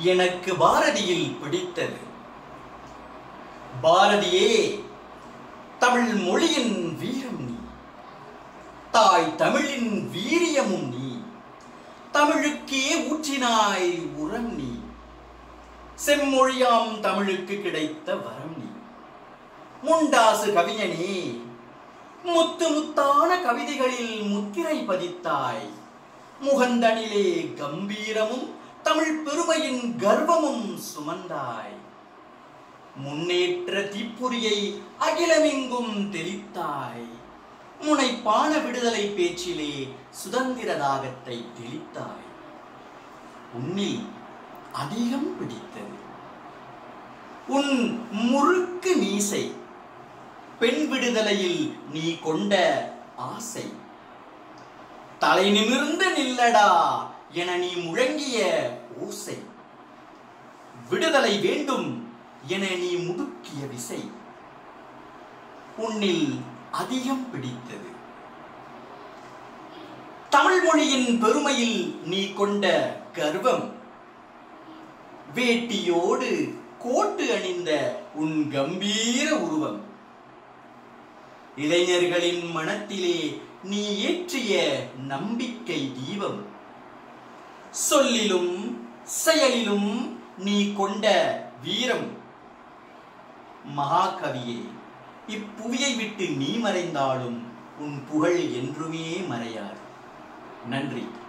எனக்கு பாரதியில் பிடித்தது பாரதியே தமிழ் மொழியின் வீரம் நீ தாய் தமிழின் வீரியமும் நீ தமிழுக்கே ஊற்றினாய் உரம் நீ செம்மொழியாம் தமிழுக்கு கிடைத்த வரம் நீ முண்டாசு கவிஞனே முத்து முத்தான கவிதைகளில் முத்திரை பதித்தாய் முகந்தனிலே கம்பீரமும் தமிழ் பெருமையின் கர்வமும் சுமந்தாய் முன்னேற்ற தீப்பொறியை அகிலமெங்கும் தெளித்தாய் முனைப்பான விடுதலை பேச்சிலே சுதந்திர தாகத்தை தெளித்தாய் உன்னில் அதிகம் பிடித்தது உன் முறுக்கு மீசை பெண் விடுதலையில் நீ கொண்ட ஆசை தலை நிமிர்ந்து நில்லடா என நீ முழங்கிய ஓசை விடுதலை வேண்டும் என நீ முடுக்கிய விசை உன்னில் அதிகம் பிடித்தது தமிழ் மொழியின் பெருமையில் நீ கொண்ட கர்வம் வேட்டியோடு கோட்டு அணிந்த உன் கம்பீர உருவம் இளைஞர்களின் மனத்திலே நீ ஏற்றிய நம்பிக்கை தீபம் சொல்லிலும் செயலிலும் நீ கொண்ட வீரம் மகாகவியே இப்புவியை விட்டு நீ மறைந்தாலும் உன் புகழ் என்றுமே மறையாது நன்றி